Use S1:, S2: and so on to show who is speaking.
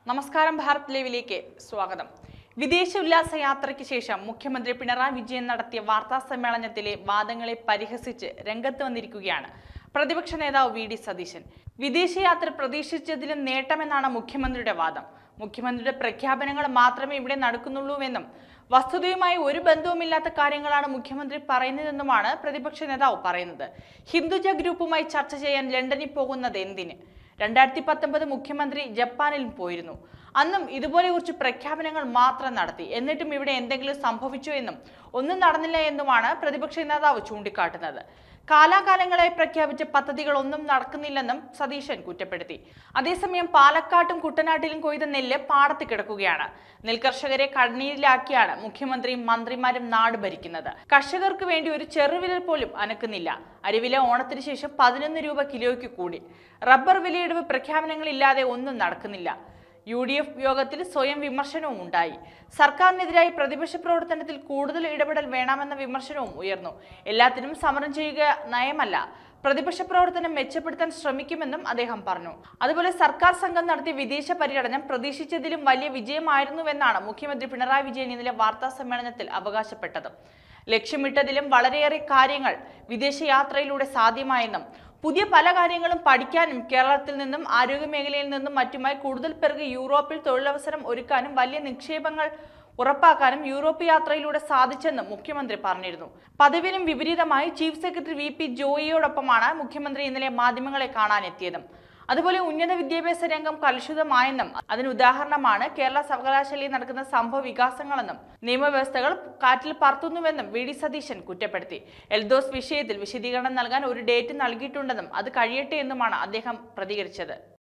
S1: നമസ്കാരം ഭാരത് ലൈവിലേക്ക് സ്വാഗതം വിദേശ ഉല്ലാസ യാത്രയ്ക്ക് ശേഷം മുഖ്യമന്ത്രി പിണറായി വിജയൻ നടത്തിയ വാർത്താ സമ്മേളനത്തിലെ വാദങ്ങളെ പരിഹസിച്ച് രംഗത്ത് വന്നിരിക്കുകയാണ് പ്രതിപക്ഷ നേതാവ് വി ഡി സതീശൻ വിദേശയാത്ര പ്രതീക്ഷിച്ചതിലും നേട്ടമെന്നാണ് മുഖ്യമന്ത്രിയുടെ വാദം മുഖ്യമന്ത്രിയുടെ പ്രഖ്യാപനങ്ങൾ മാത്രമേ ഇവിടെ നടക്കുന്നുള്ളൂവെന്നും വസ്തുതയുമായി ഒരു ബന്ധവുമില്ലാത്ത കാര്യങ്ങളാണ് മുഖ്യമന്ത്രി പറയുന്നതെന്നുമാണ് പ്രതിപക്ഷ നേതാവ് പറയുന്നത് ഹിന്ദുജ ഗ്രൂപ്പുമായി ചർച്ച ചെയ്യാൻ ലണ്ടനിൽ പോകുന്നത് എന്തിന് രണ്ടായിരത്തി പത്തൊമ്പത് മുഖ്യമന്ത്രി ജപ്പാനിൽ പോയിരുന്നു അന്നും ഇതുപോലെ കുറച്ച് പ്രഖ്യാപനങ്ങൾ മാത്രം നടത്തി എന്നിട്ടും ഇവിടെ എന്തെങ്കിലും സംഭവിച്ചോ എന്നും ഒന്നും നടന്നില്ല എന്നുമാണ് പ്രതിപക്ഷ നേതാവ് ചൂണ്ടിക്കാട്ടുന്നത് കാലാകാലങ്ങളായി പ്രഖ്യാപിച്ച പദ്ധതികൾ ഒന്നും നടക്കുന്നില്ലെന്നും സതീശൻ കുറ്റപ്പെടുത്തി അതേസമയം പാലക്കാട്ടും കുട്ടനാട്ടിലും കൊയ്ത നെല്ല് പാടത്ത് കിടക്കുകയാണ് നെൽകർഷകരെ കണ്ണീരിലാക്കിയാണ് മുഖ്യമന്ത്രിയും മന്ത്രിമാരും നാട് ഭരിക്കുന്നത് കർഷകർക്ക് വേണ്ടി ഒരു ചെറുവിരൽ പോലും അനക്കുന്നില്ല അരിവില ഓണത്തിന് ശേഷം പതിനൊന്ന് രൂപ കിലോയ്ക്ക് കൂടി റബ്ബർ വിലയിടിവ് പ്രഖ്യാപനങ്ങളില്ലാതെ ഒന്നും നടക്കുന്നില്ല യു ഡി എഫ് യോഗത്തിൽ സ്വയം വിമർശനവും ഉണ്ടായി സർക്കാരിനെതിരായി പ്രതിപക്ഷ പ്രവർത്തനത്തിൽ കൂടുതൽ ഇടപെടൽ വേണമെന്ന വിമർശനവും ഉയർന്നു എല്ലാത്തിനും സമരം ചെയ്യുക നയമല്ല പ്രതിപക്ഷ പ്രവർത്തനം മെച്ചപ്പെടുത്താൻ ശ്രമിക്കുമെന്നും അദ്ദേഹം പറഞ്ഞു അതുപോലെ സർക്കാർ സംഘം നടത്തിയ വിദേശ പര്യടനം പ്രതീക്ഷിച്ചതിലും വലിയ വിജയമായിരുന്നുവെന്നാണ് മുഖ്യമന്ത്രി പിണറായി വിജയൻ ഇന്നലെ വാർത്താ സമ്മേളനത്തിൽ അവകാശപ്പെട്ടത് ലക്ഷ്യമിട്ടതിലും വളരെയേറെ കാര്യങ്ങൾ വിദേശയാത്രയിലൂടെ സാധ്യമായെന്നും പുതിയ പല കാര്യങ്ങളും പഠിക്കാനും കേരളത്തിൽ നിന്നും ആരോഗ്യ മേഖലയിൽ നിന്നും മറ്റുമായി കൂടുതൽ പേർക്ക് യൂറോപ്പിൽ തൊഴിലവസരം ഒരുക്കാനും വലിയ നിക്ഷേപങ്ങൾ ഉറപ്പാക്കാനും യൂറോപ്പ് യാത്രയിലൂടെ സാധിച്ചെന്നും മുഖ്യമന്ത്രി പറഞ്ഞിരുന്നു പദവിനും വിപരീതമായി ചീഫ് സെക്രട്ടറി വി പി ജോയിയോടൊപ്പമാണ് മുഖ്യമന്ത്രി ഇന്നലെ മാധ്യമങ്ങളെ കാണാനെത്തിയതും അതുപോലെ ഉന്നത വിദ്യാഭ്യാസ രംഗം കലുഷിതമായെന്നും അതിന് ഉദാഹരണമാണ് കേരള സർവകലാശാലയിൽ നടക്കുന്ന സംഭവ വികാസങ്ങളെന്നും നിയമവ്യവസ്ഥകൾ കാറ്റിൽ പറത്തുന്നുവെന്നും വി ഡി സതീശൻ കുറ്റപ്പെടുത്തി എൽദോസ് വിഷയത്തിൽ വിശദീകരണം നൽകാൻ ഒരു ഡേറ്റ് നൽകിയിട്ടുണ്ടെന്നും അത് കഴിയട്ടെ എന്നുമാണ് അദ്ദേഹം പ്രതികരിച്ചത്